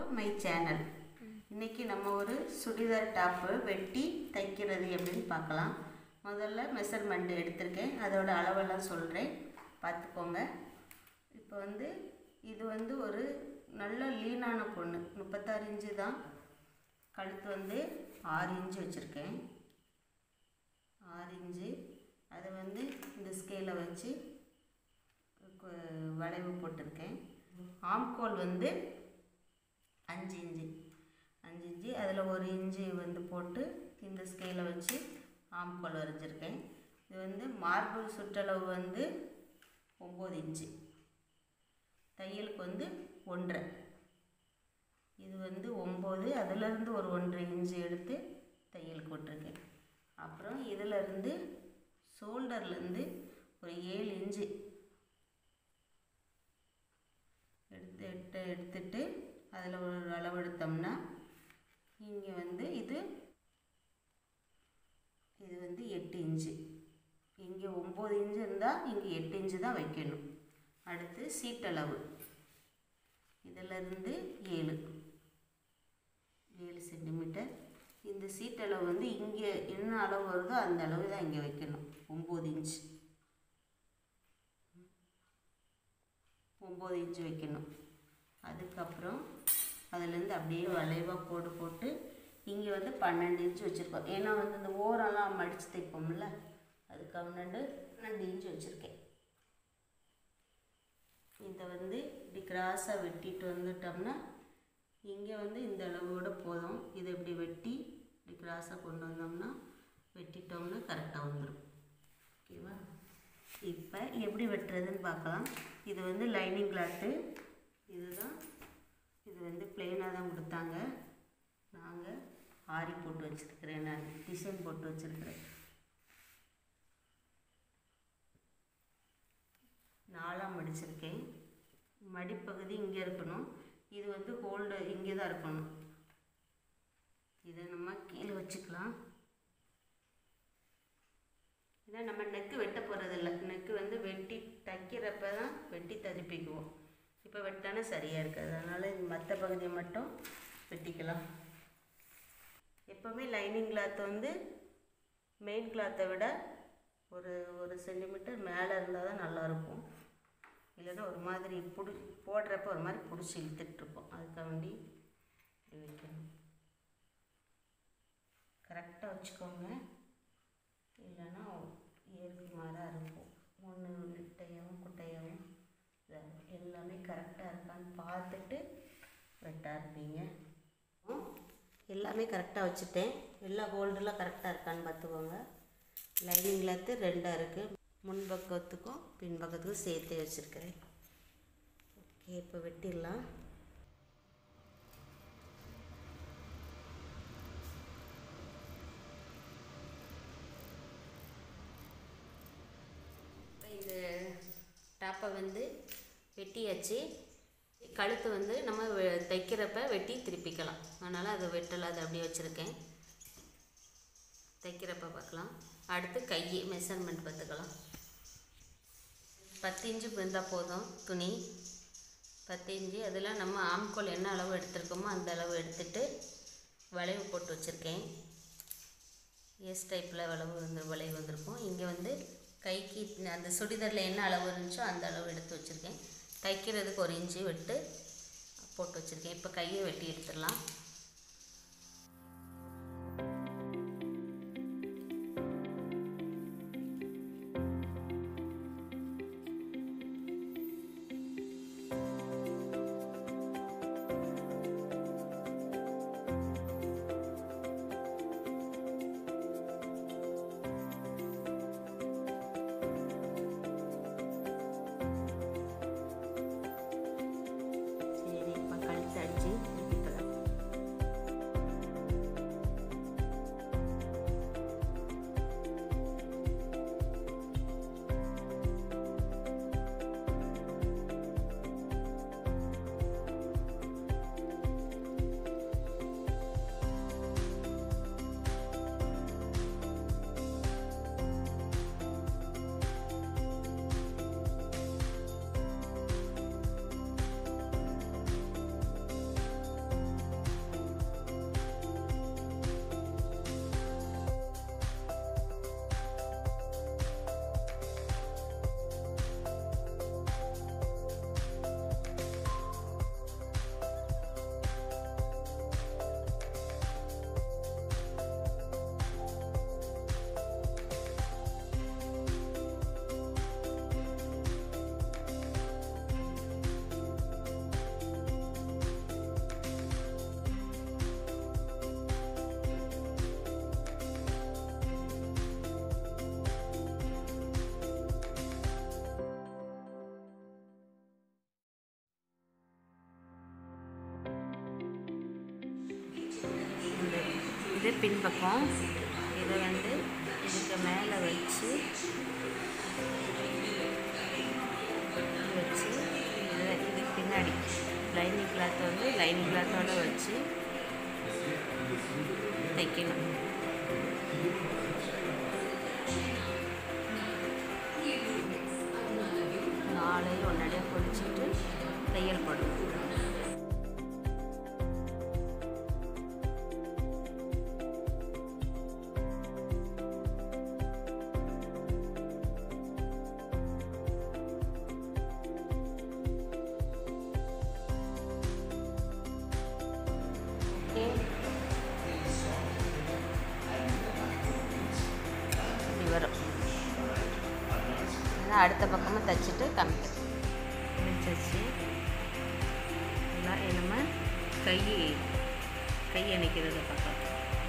My channel இன்னைக்கு நம்ம ஒரு சுடிதார் டாப்பு வெட்டி தைக்கிறது எப்படின்னு பார்க்கலாம் முதல்ல மெஷர்மெண்ட் எடுத்திருக்கேன் அதோட அளவெல்லாம் சொல்கிறேன் பார்த்துக்கோங்க இப்போ வந்து இது வந்து ஒரு நல்ல லீனான பொண்ணு முப்பத்தாறு இன்ச்சு தான் கழுத்து வந்து ஆறு இன்ச்சு வச்சுருக்கேன் ஆறு இன்ச்சு அதை வந்து இந்த ஸ்கேலை வச்சு கு- வளைவு போட்டிருக்கேன் ஆம்கோல் வந்து அஞ்சு இன்ச்சு அஞ்சு இன்ச்சு அதில் ஒரு இன்ச்சு வந்து போட்டு இந்த ஸ்கேலை வச்சு ஆம்கோல் வரைஞ்சிருக்கேன் இது வந்து மார்பிள் சுற்றளவு வந்து ஒம்பது இன்ச்சு தையலுக்கு வந்து ஒன்றரை இது வந்து ஒம்பது அதிலிருந்து ஒரு ஒன்றரை இன்ச்சு எடுத்து தையலுக்கு விட்டுருக்கேன் அப்புறம் இதிலிருந்து ஷோல்டர்லேருந்து ஒரு ஏழு இன்ச்சு எடுத்து எடுத்து எடுத்துட்டு அதில் ஒரு அளவு எடுத்தோம்னா இங்கே வந்து இது இது வந்து எட்டு இன்ச்சு இங்கே ஒம்பது இன்ச்சு இருந்தால் இங்கே எட்டு இன்ச்சு தான் வைக்கணும் அடுத்து சீட்டளவு இதிலிருந்து ஏழு ஏழு சென்டிமீட்டர் இந்த சீட்டளவு வந்து இங்கே என்ன அளவு வருதோ அந்த அளவு தான் இங்கே வைக்கணும் ஒம்பது இன்ச்சு ஒம்பது இன்ச்சு வைக்கணும் அதுக்கப்புறம் அதுலேருந்து அப்படியே வளைவாக போட்டு போட்டு இங்கே வந்து பன்னெண்டு இன்ச்சு வச்சுருக்கோம் ஏன்னா வந்து இந்த ஓரெல்லாம் மடித்து தைப்போம்ல அதுக்கு பன்னெண்டு பன்னெண்டு இன்ச்சு வச்சுருக்கேன் இதை வந்து இப்படி கிராஸாக வெட்டிட்டு வந்துட்டோம்னா இங்கே வந்து இந்த அளவோட போதும் இதை இப்படி வெட்டி இப்படி கிராஸாக கொண்டு வந்தோம்னா வெட்டிட்டோம்னா கரெக்டாக வந்துடும் ஓகேவா இப்போ எப்படி வெட்டுறதுன்னு பார்க்கலாம் இது வந்து லைனிங் கிளாத்து இதுதான் இது வந்து பிளெயினாக தான் கொடுத்தாங்க நாங்கள் ஆரி போட்டு வச்சுருக்கிறேன் நான் டிசைன் போட்டு வச்சுருக்கிறேன் நாலாக மடிச்சிருக்கேன் மடிப்பகுதி இங்கே இருக்கணும் இது வந்து ஹோல்டு இங்கே தான் இருக்கணும் இதை நம்ம கீழே வச்சுக்கலாம் ஏன்னா நம்ம நெக்கு வெட்ட போகிறதில்ல நெக்கு வந்து வெட்டி தைக்கிறப்ப தான் வெட்டி ததுப்பிக்குவோம் இப்போ வெட்டானா சரியாக இருக்காது அதனால் மற்ற பகுதியை மட்டும் வெட்டிக்கலாம் எப்போவுமே லைனிங் கிளாத் வந்து மெயின் கிளாத்தை விட ஒரு ஒரு சென்டிமீட்டர் மேலே இருந்தால் தான் நல்லாயிருக்கும் இல்லைன்னா ஒரு மாதிரி பிடி போடுறப்ப ஒரு மாதிரி பிடிச்சி இழுத்துட்ருப்போம் அதுக்காக வேண்டி இப்படி வைக்கணும் கரெக்டாக வச்சுக்கோங்க இல்லைன்னா ஏற்கு மாறாக இருக்கும் ஒன்று நெட்டையாகவும் குட்டையாகவும் இதாகும். எல்லாமே கரெக்டாக இருக்கான்னு பார்த்துட்டு வெட்ட இருப்பீங்க எல்லாமே கரெக்டாக வச்சுட்டேன் எல்லா ஹோல்டெல்லாம் கரெக்டாக இருக்கான்னு பார்த்துக்கோங்க லைனிங் கிளாத்து ரெண்டாக இருக்குது முன் பக்கத்துக்கும் பின் பக்கத்துக்கும் சேர்த்து வச்சுருக்கிறேன் ஓகே இப்போ வெட்டிடலாம் இப்போ இந்த டாப்பை வந்து வெட்டியாச்சு கழுத்து வந்து நம்ம வெ- தைக்கிறப்ப வெட்டி திருப்பிக்கலாம் அதனால் அதை வெட்டலை அதை அப்படியே வச்சுருக்கேன் தைக்கிறப்ப பார்க்கலாம் அடுத்து கை மெஷர்மெண்ட் பார்த்துக்கலாம் பத்து இன்ச்சு இருந்தால் போதும் துணி பத்து இன்ச்சு அதில் நம்ம ஆம்கோல் என்ன அளவு எடுத்திருக்கோமோ அந்த அளவு எடுத்துட்டு வளைவு போட்டு வச்சுருக்கேன் எஸ் டைப்பில் வளைவு வந்து வளைவு வந்திருக்கும் இங்கே வந்து கைக்கு அந்த சுடிதாரில் என்ன அளவு இருந்துச்சோ அந்த அளவு எடுத்து வச்சுருக்கேன் தைக்கிறதுக்கு ஒரு இன்ச்சு விட்டு போட்டு வச்சுருக்கேன் இப்போ கையை வெட்டி எடுத்துடலாம் சரி இப்போ கழுத்து அடித்து திருப்பிக்கலாம் பின்பக்கம் இதை வந்து இதுக்கு மேலே வச்சு வச்சு இதை இதுக்கு பின்னாடி லைனிங் கிளாத்தை வந்து லைனிங் கிளாத்தோட வச்சு தைக்கணும் நாளையும் ஒன்னடியாக பொடிச்சிட்டு தையல் போடணும் ஓகே இப்படி வரும் ஏன்னா அடுத்த பக்கமும் தைச்சிட்டு காமிக்கிறேன் தைச்சாச்சு எல்லாம் நம்ம கை கை அணைக்கிறத பார்க்கலாம்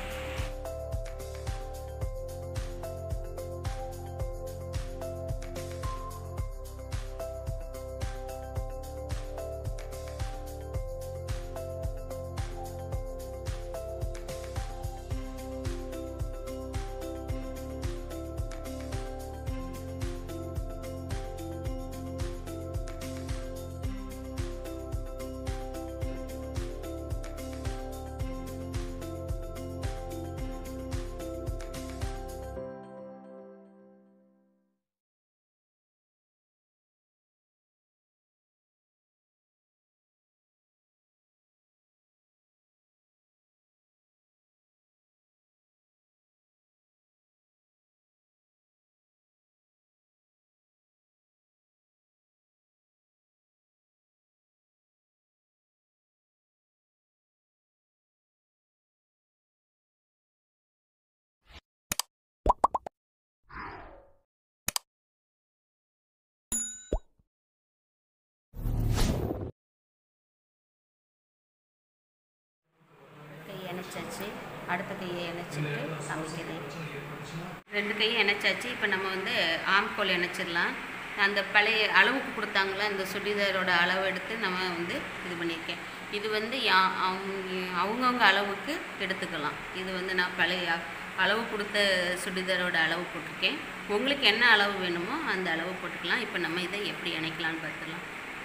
கை இணைச்சாச்சு அடுத்த கையை இணைச்சிட்டு சமைக்கிறேன் ரெண்டு கையும் இணைச்சாச்சு இப்போ நம்ம வந்து ஆம்கோல் இணைச்சிடலாம் அந்த பழைய அளவுக்கு கொடுத்தாங்களே அந்த சுடிதாரோட அளவு எடுத்து நம்ம வந்து இது பண்ணியிருக்கேன் இது வந்து யா அவங்க அவங்கவுங்க அளவுக்கு எடுத்துக்கலாம் இது வந்து நான் பழைய அளவு கொடுத்த சுடிதாரோட அளவு போட்டிருக்கேன் உங்களுக்கு என்ன அளவு வேணுமோ அந்த அளவு போட்டுக்கலாம் இப்போ நம்ம இதை எப்படி இணைக்கலாம்னு பார்த்துக்கலாம்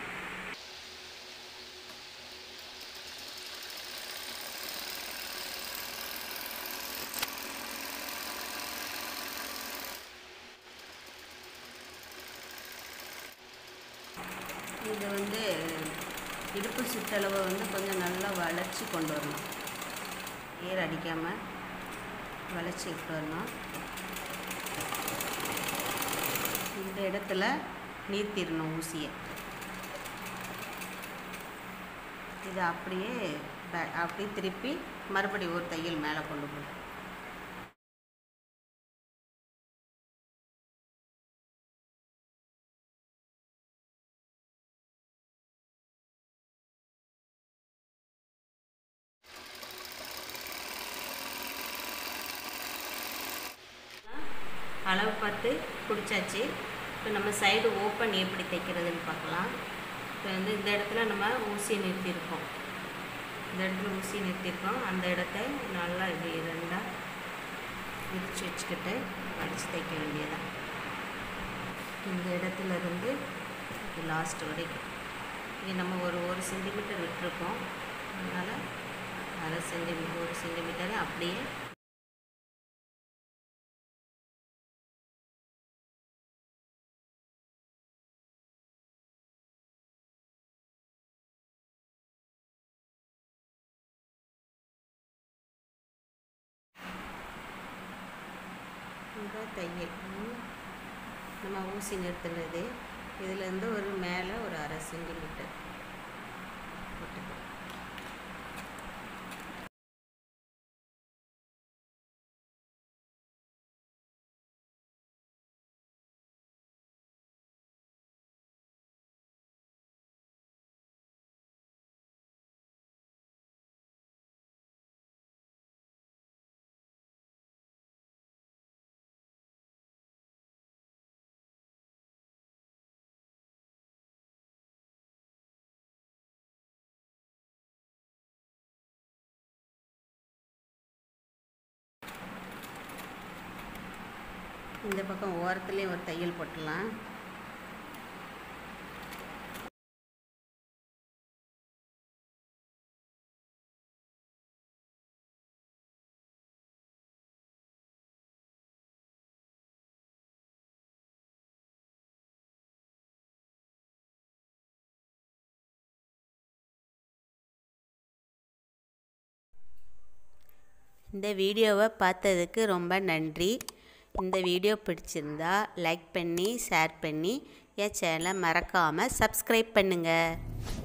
இது வந்து இடுப்பு சுற்றளவை வந்து கொஞ்சம் நல்லா வளைச்சி கொண்டு வரணும் ஏர் அடிக்காமல் வளைச்சி கொண்டு வரணும் இந்த இடத்துல நீர்த்திடணும் ஊசியை இதை அப்படியே பே- அப்படியே திருப்பி மறுபடியும் ஒரு தையல் மேலே கொண்டு போகணும் அளவு பார்த்து பிடிச்சாச்சு இப்போ நம்ம சைடு ஓப்பன் எப்படி தைக்கிறதுன்னு பார்க்கலாம் இப்போ வந்து இந்த இடத்துல நம்ம ஊசியை நிறுத்தியிருக்கோம் இந்த இடத்துல ஊசியை நிறுத்தியிருக்கோம் அந்த இடத்த நல்லா இப்படி ரெண்டாக விரித்து வச்சுக்கிட்டு வடித்து தைக்க வேண்டியதான் இந்த இடத்துல இருந்து லாஸ்ட் வரைக்கும் இது நம்ம ஒரு ஒரு சென்டிமீட்டர் விட்டுருக்கோம் அதனால் அரை சென்டிமீட்டர் ஒரு சென்டிமீட்டரை அப்படியே இதான் தையல் ம். நம்ம ஊசி நிறுத்துனது இதுலேருந்து ஒரு மேலே ஒரு அரை சென்டிமீட்டர் போட்டுக்கலாம் இந்த பக்கம் ஓரத்துலேயும் ஒரு தையல் போட்டுடலாம் இந்த வீடியோவை பார்த்ததுக்கு ரொம்ப நன்றி இந்த வீடியோ பிடிச்சிருந்தா லைக் பண்ணி ஷேர் பண்ணி என் சேனலை மறக்காமல் சப்ஸ்கிரைப் பண்ணுங்கள்